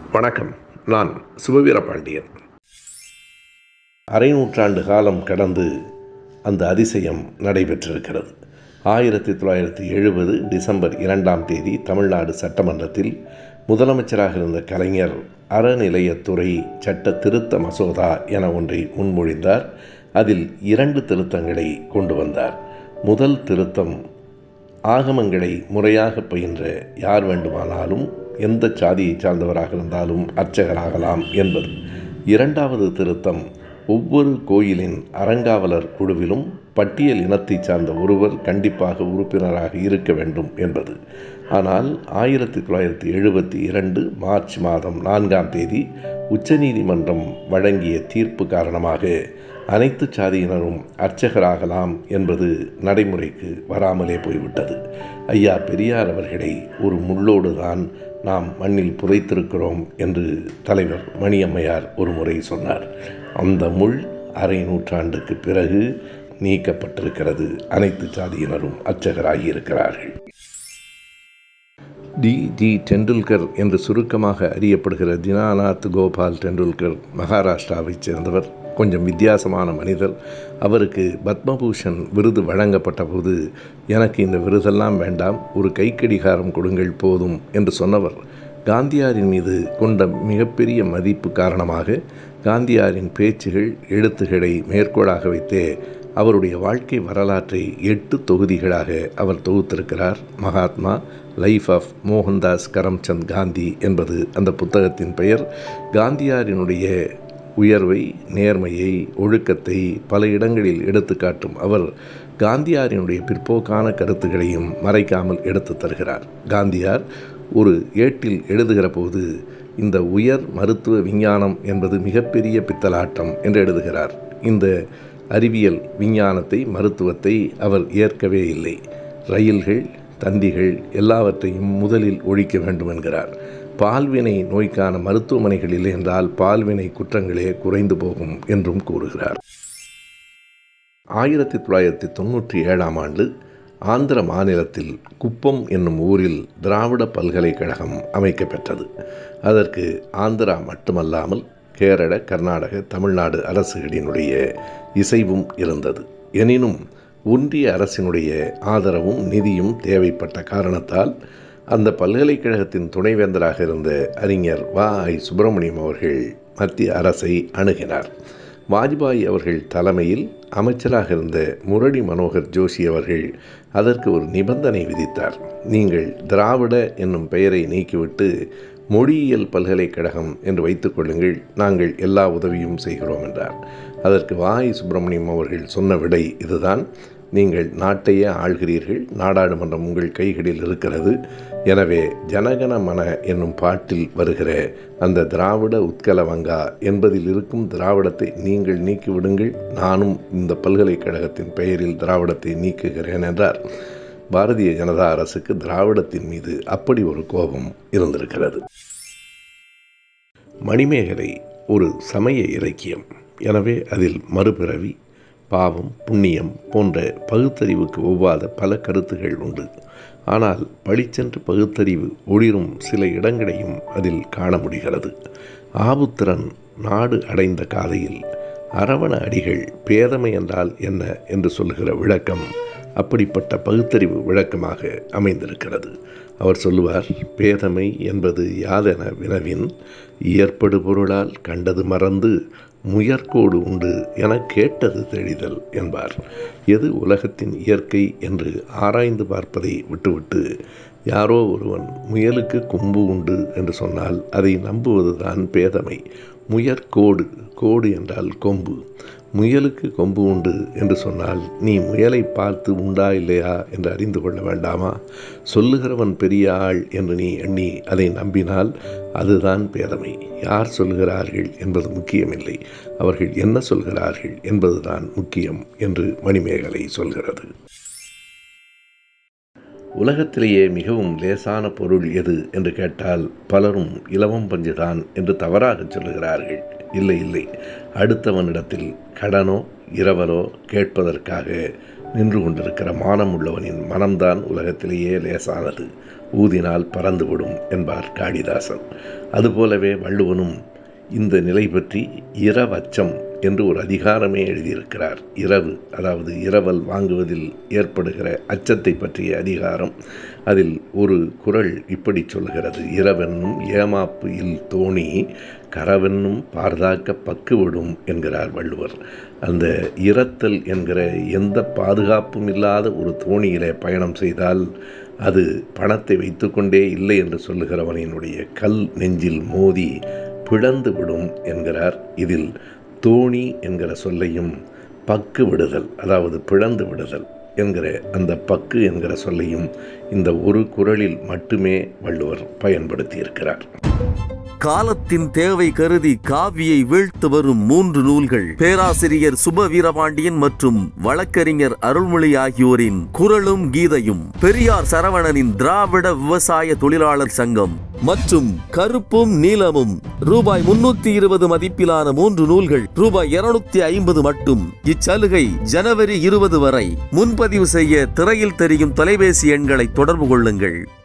வணக்கம் நான் சிவவீர பாண்டியன் அரை நூற்றாண்டு காலம் கடந்து அந்த அதிசயம் நடைபெற்றிருக்கிறது ஆயிரத்தி தொள்ளாயிரத்தி எழுபது டிசம்பர் இரண்டாம் தேதி தமிழ்நாடு சட்டமன்றத்தில் முதலமைச்சராக இருந்த கலைஞர் அறநிலையத்துறை சட்ட திருத்த மசோதா என ஒன்றை முன்மொழிந்தார் அதில் இரண்டு திருத்தங்களை கொண்டு வந்தார் முதல் திருத்தம் ஆகமங்களை முறையாக பயின்ற யார் வேண்டுமானாலும் எந்த சாதியை சார்ந்தவராக இருந்தாலும் அர்ச்சகராகலாம் என்பது இரண்டாவது திருத்தம் ஒவ்வொரு கோயிலின் அறங்காவலர் குழுவிலும் பட்டியல் இனத்தைச் சார்ந்த ஒருவர் கண்டிப்பாக உறுப்பினராக இருக்க வேண்டும் என்பது ஆனால் ஆயிரத்தி தொள்ளாயிரத்தி எழுபத்தி இரண்டு மார்ச் மாதம் நான்காம் தேதி உச்சநீதிமன்றம் வழங்கிய தீர்ப்பு காரணமாக அனைத்து சாதியினரும் அர்ச்சகராகலாம் என்பது நடைமுறைக்கு வராமலே போய்விட்டது ஐயா பெரியார் அவர்களை ஒரு முள்ளோடு தான் நாம் மண்ணில் புதைத்திருக்கிறோம் என்று தலைவர் மணியம்மையார் ஒரு முறை சொன்னார் அந்த முள் அரை நூற்றாண்டுக்கு பிறகு நீக்கப்பட்டிருக்கிறது அனைத்து சாதியினரும் அர்ச்சகராகி இருக்கிறார்கள் டி ஜி டெண்டுல்கர் என்று சுருக்கமாக அறியப்படுகிற தினாநாத் கோபால் டெண்டுல்கர் மகாராஷ்டிராவைச் சேர்ந்தவர் கொஞ்சம் வித்தியாசமான மனிதர் அவருக்கு பத்மபூஷன் விருது வழங்கப்பட்ட போது எனக்கு இந்த விருதெல்லாம் வேண்டாம் ஒரு கைக்கடிகாரம் கொடுங்கள் போதும் என்று சொன்னவர் காந்தியாரின் மீது கொண்ட மிகப்பெரிய மதிப்பு காரணமாக காந்தியாரின் பேச்சுகள் எழுத்துக்களை மேற்கோளாக வைத்தே அவருடைய வாழ்க்கை வரலாற்றை எட்டு தொகுதிகளாக அவர் தொகுத்திருக்கிறார் மகாத்மா லைஃப் ஆஃப் மோகன்தாஸ் கரம்சந்த் காந்தி என்பது அந்த புத்தகத்தின் பெயர் காந்தியாரினுடைய உயர்வை நேர்மையை ஒழுக்கத்தை பல இடங்களில் எடுத்து காட்டும் அவர் காந்தியாரினுடைய பிற்போக்கான கருத்துக்களையும் மறைக்காமல் எடுத்து தருகிறார் காந்தியார் ஒரு ஏட்டில் எழுதுகிற போது இந்த உயர் மருத்துவ விஞ்ஞானம் என்பது மிகப்பெரிய பித்தலாட்டம் என்று எழுதுகிறார் இந்த அறிவியல் விஞ்ஞானத்தை மருத்துவத்தை அவர் ஏற்கவே இல்லை ரயில்கள் தந்திகள் எல்லாவற்றையும் முதலில் ஒழிக்க வேண்டும் என்கிறார் பால்வினை நோய்க்கான மருத்துவமனைகள் இல்லை என்றால் பால்வினை குற்றங்களே குறைந்து போகும் என்றும் கூறுகிறார் ஆயிரத்தி தொள்ளாயிரத்தி தொண்ணூற்றி ஏழாம் ஆண்டு ஆந்திர மாநிலத்தில் குப்பம் என்னும் ஊரில் திராவிட பல்கலைக்கழகம் அமைக்கப்பெற்றது அதற்கு ஆந்திரா மட்டுமல்லாமல் கேரள கர்நாடக தமிழ்நாடு அரசுகளினுடைய இசைவும் இருந்தது எனினும் ஒன்றிய அரசினுடைய ஆதரவும் நிதியும் தேவைப்பட்ட காரணத்தால் அந்த பல்கலைக்கழகத்தின் துணைவேந்தராக இருந்த அறிஞர் வா ஐ சுப்பிரமணியம் அவர்கள் மத்திய அரசை அணுகினார் வாஜ்பாய் அவர்கள் தலைமையில் அமைச்சராக இருந்த முரளி மனோகர் ஜோஷி அவர்கள் அதற்கு ஒரு நிபந்தனை விதித்தார் நீங்கள் திராவிட என்னும் பெயரை நீக்கிவிட்டு மொழியியல் பல்கலைக்கழகம் என்று வைத்துக்கொள்ளுங்கள் நாங்கள் எல்லா உதவியும் செய்கிறோம் என்றார் அதற்கு வாய் சுப்பிரமணியம் அவர்கள் சொன்ன விடை இதுதான் நீங்கள் நாட்டையே ஆள்கிறீர்கள் நாடாளுமன்றம் உங்கள் கைகளில் இருக்கிறது எனவே ஜனகன மன என்னும் பாட்டில் வருகிற அந்த திராவிட உத்கல வங்கா என்பதில் இருக்கும் திராவிடத்தை நீங்கள் நீக்கிவிடுங்கள் நானும் இந்த பல்கலைக்கழகத்தின் பெயரில் திராவிடத்தை நீக்குகிறேன் என்றார் பாரதிய ஜனதா அரசுக்கு திராவிடத்தின் மீது அப்படி ஒரு கோபம் இருந்திருக்கிறது மணிமேகலை ஒரு சமய இலக்கியம் எனவே அதில் மறுபிறவி பாவம் புண்ணியம் போன்ற பகுத்தறிவுக்கு ஒவ்வாத பல கருத்துகள் உண்டு ஆனால் பளிச்சென்று பகுத்தறிவு ஒளிரும் சில இடங்களையும் அதில் காண முடிகிறது ஆபுத்திரன் நாடு அடைந்த காதையில் அரவண அடிகள் பேதமை என்றால் என்ன என்று சொல்லுகிற விளக்கம் அப்படிப்பட்ட பகுத்தறிவு விளக்கமாக அமைந்திருக்கிறது அவர் சொல்லுவார் பேதமை என்பது யாதென வினவின் இயற்படு பொருளால் கண்டது மறந்து முயற்கோடு உண்டு என கேட்டது தெளிதல் என்பார் எது உலகத்தின் இயற்கை என்று ஆராய்ந்து பார்ப்பதை விட்டுவிட்டு யாரோ ஒருவன் முயலுக்கு கொம்பு உண்டு என்று சொன்னால் அதை நம்புவதுதான் பேதமை முயற்கோடு கோடு என்றால் கொம்பு முயலுக்கு கொம்பு உண்டு என்று சொன்னால் நீ முயலை பார்த்து உண்டா இல்லையா என்று அறிந்து கொள்ள வேண்டாமா சொல்லுகிறவன் பெரிய ஆள் என்று நீ எண்ணி அதை நம்பினால் அதுதான் பேதமை யார் சொல்லுகிறார்கள் என்பது முக்கியமில்லை அவர்கள் என்ன சொல்கிறார்கள் என்பதுதான் முக்கியம் என்று மணிமேகலை சொல்கிறது உலகத்திலேயே மிகவும் லேசான பொருள் எது என்று கேட்டால் பலரும் இலவம் பஞ்சுதான் என்று தவறாக சொல்லுகிறார்கள் இல்லை இல்லை அடுத்தவனிடத்தில் கடனோ இரவலோ கேட்பதற்காக நின்று கொண்டிருக்கிற மானம் உள்ளவனின் மனம்தான் உலகத்திலேயே லேசானது ஊதினால் பறந்துவிடும் என்பார் காளிதாசன் அதுபோலவே வள்ளுவனும் இந்த நிலை பற்றி இரவச்சம் என்று ஒரு அதிகாரமே எழுதியிருக்கிறார் இரவு அதாவது இரவல் வாங்குவதில் ஏற்படுகிற அச்சத்தை பற்றிய அதிகாரம் அதில் ஒரு குரல் இப்படி சொல்கிறது இரவென்னும் ஏமாப்பு இல் தோணி கரவென்னும் பார்தாக்க பக்குவிடும் என்கிறார் வள்ளுவர் அந்த இரத்தல் என்கிற எந்த பாதுகாப்பும் இல்லாத ஒரு தோணியிலே பயணம் செய்தால் அது பணத்தை வைத்துக்கொண்டே இல்லை என்று சொல்லுகிறவனினுடைய கல் நெஞ்சில் மோதி பிளந்து விடும் என்கிறார் இதில் தோணி என்கிற சொல்லையும் பக்கு விடுதல் அதாவது பிளந்து விடுதல் என்கிற அந்த பக்கு என்கிற சொல்லையும் இந்த ஒரு குரலில் மட்டுமே வள்ளுவர் பயன்படுத்தியிருக்கிறார் காலத்தின் தேவை கருதி காவியை வீழ்த்து வரும் மூன்று நூல்கள் பேராசிரியர் சுப வீரபாண்டியன் மற்றும் வழக்கறிஞர் அருள்மொழி ஆகியோரின் குரலும் கீதையும் பெரியார் சரவணனின் திராவிட விவசாய தொழிலாளர் சங்கம் மற்றும் கருப்பும் நீலமும் ரூபாய் முன்னூத்தி இருபது மதிப்பிலான மூன்று நூல்கள் ரூபாய் இருநூத்தி ஐம்பது மட்டும் இச்சலுகை ஜனவரி இருபது வரை முன்பதிவு செய்ய திரையில் தெரியும் தொலைபேசி எண்களை தொடர்பு கொள்ளுங்கள்